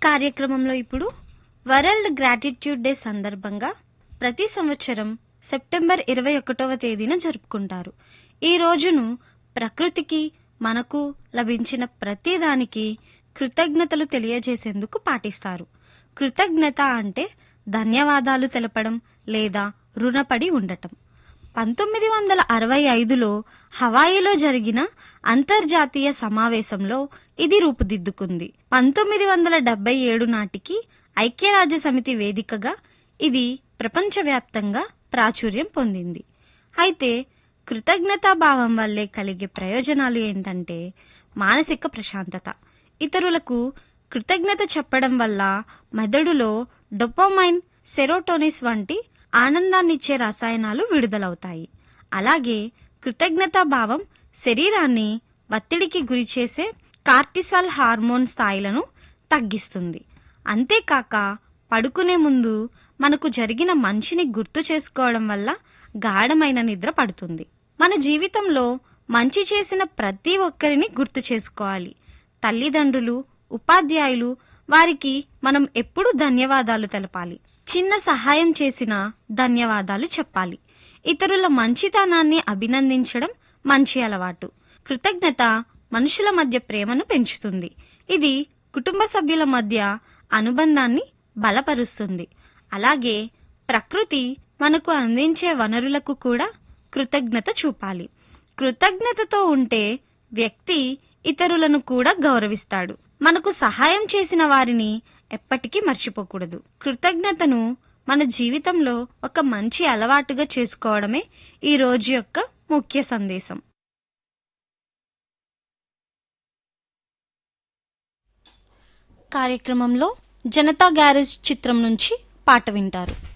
కార్యక్రమంలో ఇప్పుడు world gratitude day సందర్భంగా ప్రతి సంవత్సరం సెప్టెంబర్ ఇరవై ఒకటవ తేదీన జరుపుకుంటారు ఈ రోజును ప్రకృతికి మనకు లభించిన ప్రతి దానికి కృతజ్ఞతలు తెలియజేసేందుకు పాటిస్తారు కృతజ్ఞత అంటే ధన్యవాదాలు తెలపడం లేదా రుణపడి ఉండటం పంతొమ్మిది వందల అరవై ఐదులో హవాయిలో జరిగిన అంతర్జాతీయ సమావేశంలో ఇది రూపుదిద్దుకుంది పంతొమ్మిది వందల డెబ్బై ఏడు నాటికి ఐక్యరాజ్య సమితి వేదికగా ఇది ప్రపంచవ్యాప్తంగా ప్రాచుర్యం పొందింది అయితే కృతజ్ఞతాభావం వల్లే కలిగే ప్రయోజనాలు ఏంటంటే మానసిక ప్రశాంతత ఇతరులకు కృతజ్ఞత చెప్పడం వల్ల మెదడులో డొపోమైన్ సెరోటోనిస్ వంటి ఆనందాన్నిచ్చే రసాయనాలు విడుదలవుతాయి అలాగే కృతజ్ఞతాభావం శరీరాన్ని ఒత్తిడికి గురిచేసే కార్టిసాల్ హార్మోన్ స్థాయిలను తగ్గిస్తుంది అంతేకాక పడుకునే ముందు మనకు జరిగిన మంచిని గుర్తు చేసుకోవడం వల్ల గాఢమైన నిద్ర పడుతుంది మన జీవితంలో మంచి చేసిన ప్రతి ఒక్కరిని గుర్తు చేసుకోవాలి తల్లిదండ్రులు ఉపాధ్యాయులు వారికి మనం ఎప్పుడూ ధన్యవాదాలు తెలపాలి చిన్న సహాయం చేసిన ధన్యవాదాలు చెప్పాలి ఇతరుల మంచితనాన్ని అభినందించడం మంచి అలవాటు కృతజ్ఞత మనుషుల మధ్య ప్రేమను పెంచుతుంది ఇది కుటుంబ సభ్యుల మధ్య అనుబంధాన్ని బలపరుస్తుంది అలాగే ప్రకృతి మనకు అందించే వనరులకు కూడా కృతజ్ఞత చూపాలి కృతజ్ఞతతో ఉంటే వ్యక్తి ఇతరులను కూడా గౌరవిస్తాడు మనకు సహాయం చేసిన వారిని ఎప్పటికీ మర్చిపోకూడదు కృతజ్ఞతను మన జీవితంలో ఒక మంచి అలవాటుగా చేసుకోవడమే ఈ రోజు యొక్క ముఖ్య సందేశం కార్యక్రమంలో జనతా గ్యారేజ్ చిత్రం నుంచి పాట వింటారు